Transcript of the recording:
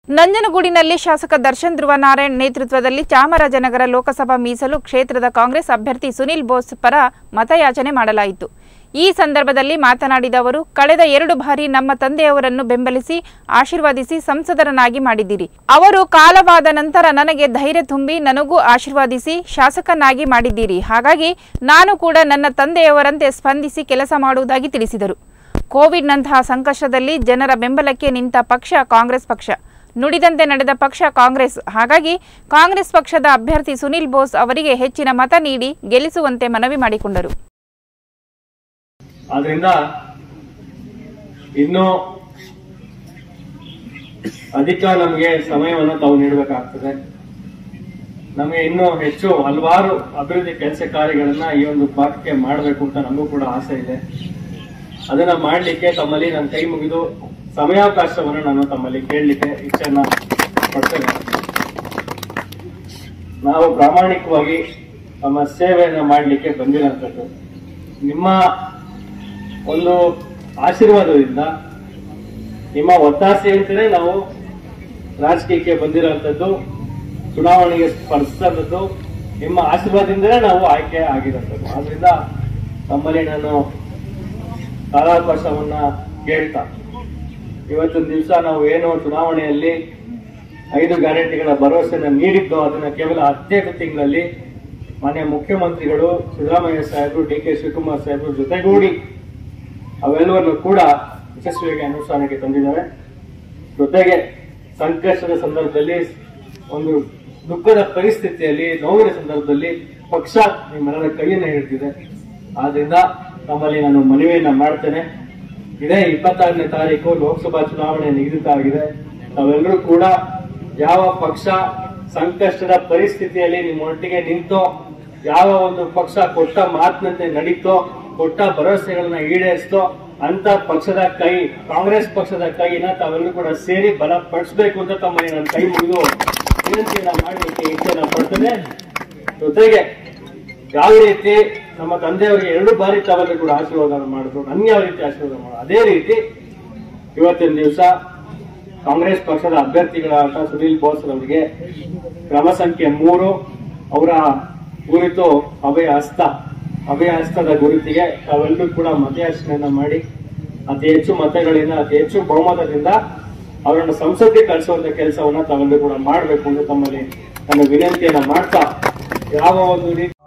ನಂಜನಗೂಡಿನಲ್ಲಿ ಶಾಸಕ ದರ್ಶನ್ ಧ್ರುವ ನಾರಾಯಣ್ ನೇತೃತ್ವದಲ್ಲಿ ಚಾಮರಾಜನಗರ ಲೋಕಸಭಾ ಮೀಸಲು ಕ್ಷೇತ್ರದ ಕಾಂಗ್ರೆಸ್ ಅಭ್ಯರ್ಥಿ ಸುನಿಲ್ ಬೋಸ್ ಪರ ಮತಯಾಚನೆ ಮಾಡಲಾಯಿತು ಈ ಸಂದರ್ಭದಲ್ಲಿ ಮಾತನಾಡಿದ ಅವರು ಕಳೆದ ಎರಡು ಬಾರಿ ನಮ್ಮ ತಂದೆಯವರನ್ನು ಬೆಂಬಲಿಸಿ ಆಶೀರ್ವಾದಿಸಿ ಸಂಸದರನ್ನಾಗಿ ಮಾಡಿದ್ದೀರಿ ಅವರು ಕಾಲವಾದ ನಂತರ ನನಗೆ ಧೈರ್ಯ ತುಂಬಿ ನನಗೂ ಆಶೀರ್ವಾದಿಸಿ ಶಾಸಕನಾಗಿ ಮಾಡಿದ್ದೀರಿ ಹಾಗಾಗಿ ನಾನು ಕೂಡ ನನ್ನ ತಂದೆಯವರಂತೆ ಸ್ಪಂದಿಸಿ ಕೆಲಸ ಮಾಡುವುದಾಗಿ ತಿಳಿಸಿದರು ಕೋವಿಡ್ನಂತಹ ಸಂಕಷ್ಟದಲ್ಲಿ ಜನರ ಬೆಂಬಲಕ್ಕೆ ನಿಂತ ಪಕ್ಷ ಕಾಂಗ್ರೆಸ್ ಪಕ್ಷ ನುಡಿದಂತೆ ನಡೆದ ಪಕ್ಷ ಕಾಂಗ್ರೆಸ್ ಹಾಗಾಗಿ ಕಾಂಗ್ರೆಸ್ ಪಕ್ಷದ ಅಭ್ಯರ್ಥಿ ಸುನಿಲ್ ಬೋಸ್ ಅವರಿಗೆ ಹೆಚ್ಚಿನ ಮತ ನೀಡಿ ಗೆಲ್ಲಿಸುವಂತೆ ಮನವಿ ಮಾಡಿಕೊಂಡರು ಆದ್ರಿಂದ ಇನ್ನು ಅಧಿಕ ನಮಗೆ ಸಮಯವನ್ನು ತಾವು ನೀಡಬೇಕಾಗ್ತದೆ ನಮಗೆ ಇನ್ನೂ ಹೆಚ್ಚು ಹಲವಾರು ಅಭಿವೃದ್ಧಿ ಕೆಲಸ ಕಾರ್ಯಗಳನ್ನ ಈ ಒಂದು ಭಾಗಕ್ಕೆ ಮಾಡಬೇಕು ಅಂತ ನಮಗೂ ಕೂಡ ಆಸೆ ಇದೆ ಅದನ್ನ ಮಾಡ್ಲಿಕ್ಕೆ ತಮ್ಮಲ್ಲಿ ನನ್ನ ಕೈ ಮುಗಿದು ಸಮಯಾವಕಾಶವನ್ನು ನಾನು ತಮ್ಮಲ್ಲಿ ಕೇಳಲಿಕ್ಕೆ ಇಚ್ಛೆಯನ್ನ ಪಡ್ತೇನೆ ನಾವು ಪ್ರಾಮಾಣಿಕವಾಗಿ ನಮ್ಮ ಸೇವೆಯನ್ನ ಮಾಡಲಿಕ್ಕೆ ಬಂದಿರೋಂಥದ್ದು ನಿಮ್ಮ ಒಂದು ಆಶೀರ್ವಾದದಿಂದ ನಿಮ್ಮ ಒತ್ತಾಸೆಯಂತೆಯೇ ನಾವು ರಾಜಕೀಯಕ್ಕೆ ಬಂದಿರೋಂಥದ್ದು ಚುನಾವಣೆಗೆ ಸ್ಪರ್ಧಿಸಿದಂಥದ್ದು ನಿಮ್ಮ ಆಶೀರ್ವಾದದಿಂದಲೇ ನಾವು ಆಯ್ಕೆ ಆಗಿರೋಂಥದ್ದು ಆದ್ರಿಂದ ನಮ್ಮಲ್ಲಿ ನಾನು ಕಾಲಾವಕಾಶವನ್ನ ಕೇಳ್ತಾ ಇವತ್ತಿನ ದಿವಸ ನಾವು ಏನು ಚುನಾವಣೆಯಲ್ಲಿ ಐದು ಗ್ಯಾರಂಟಿಗಳ ಭರವಸೆಯನ್ನು ನೀಡಿದ್ದು ಅದನ್ನ ಕೇವಲ ಹದಿನೈದು ತಿಂಗಳಲ್ಲಿ ಮಾನ್ಯ ಮುಖ್ಯಮಂತ್ರಿಗಳು ಸಿದ್ದರಾಮಯ್ಯ ಸಾಹೇಬರು ಡಿ ಕೆ ಶಿವಕುಮಾರ್ ಸಾಹೇಬರು ಜೊತೆಗೂಡಿ ಅವೆಲ್ಲವನ್ನು ಕೂಡ ಯಶಸ್ವಿಯಾಗಿ ಅನುಷ್ಠಾನಕ್ಕೆ ತಂದಿದ್ದಾರೆ ಜೊತೆಗೆ ಸಂಕಷ್ಟದ ಸಂದರ್ಭದಲ್ಲಿ ಒಂದು ದುಃಖದ ಪರಿಸ್ಥಿತಿಯಲ್ಲಿ ನೋವಿನ ಸಂದರ್ಭದಲ್ಲಿ ಪಕ್ಷ ನಿಮ್ಮೆಲ್ಲರ ಕೈಯನ್ನು ಹಿಡಿದಿದೆ ಆದ್ರಿಂದ ನಮ್ಮಲ್ಲಿ ನಾನು ಮನವಿಯನ್ನ ಮಾಡ್ತೇನೆ ಇದೇ ಇಪ್ಪತ್ತಾರನೇ ತಾರೀಕು ಲೋಕಸಭಾ ಚುನಾವಣೆ ನಿಗದಿತ ಆಗಿದೆ ತಾವೆಲ್ಲರೂ ಕೂಡ ಯಾವ ಪಕ್ಷ ಸಂಕಷ್ಟದ ಪರಿಸ್ಥಿತಿಯಲ್ಲಿ ನಿಮ್ಮೊಟ್ಟಿಗೆ ನಿಂತೋ ಯಾವ ಒಂದು ಪಕ್ಷ ಕೊಟ್ಟ ಮಾತಿನಂತೆ ನಡೀತೋ ಕೊಟ್ಟ ಭರವಸೆಗಳನ್ನ ಈಡೇರಿಸ್ತೋ ಅಂತ ಪಕ್ಷದ ಕೈ ಕಾಂಗ್ರೆಸ್ ಪಕ್ಷದ ಕೈನ ತಾವೆಲ್ಲರೂ ಕೂಡ ಸೇರಿ ಬಲಪಡಿಸಬೇಕು ಅಂತ ತಮ್ಮಲ್ಲಿ ನನ್ನ ಕೈ ಮುಗಿದು ವಿನಂತಿಯನ್ನ ಮಾಡಲಿಕ್ಕೆ ಇಚ್ಛೆಯನ್ನ ಪಡ್ತೇನೆ ಜೊತೆಗೆ ಯಾವ ರೀತಿ ನಮ್ಮ ತಂದೆಯವರಿಗೆ ಎರಡು ಬಾರಿ ತಾವೆಲ್ಲರೂ ಕೂಡ ಆಶೀರ್ವಾದ ಮಾಡಿದ್ರು ನನ್ನ ಯಾವ ರೀತಿ ಆಶೀರ್ವಾದ ಮಾಡೋದು ಅದೇ ರೀತಿ ಇವತ್ತಿನ ದಿವಸ ಕಾಂಗ್ರೆಸ್ ಪಕ್ಷದ ಅಭ್ಯರ್ಥಿಗಳಾದ ಸುನೀಲ್ ಬೋಸ್ ಅವರಿಗೆ ಕ್ರಮ ಸಂಖ್ಯೆ ಮೂರು ಅವರ ಕುರಿತು ಅಭಯ ಹಸ್ತ ಅಭಯ ಹಸ್ತದ ಗುರುತಿಗೆ ತಾವೆಲ್ಲರೂ ಕೂಡ ಮತಯಾಚನೆಯನ್ನ ಮಾಡಿ ಅತಿ ಹೆಚ್ಚು ಮತಗಳಿಂದ ಅತಿ ಹೆಚ್ಚು ಬಹುಮತದಿಂದ ಅವರನ್ನು ಸಂಸತ್ಗೆ ಕಳಿಸುವಂತ ಕೆಲಸವನ್ನ ತಾವೆಲ್ಲರೂ ಕೂಡ ಮಾಡಬೇಕು ಅಂತ ತಮ್ಮಲ್ಲಿ ನನ್ನ ವಿನಂತಿಯನ್ನ ಮಾಡ್ತಾ ಯಾವ ಒಂದು ರೀತಿ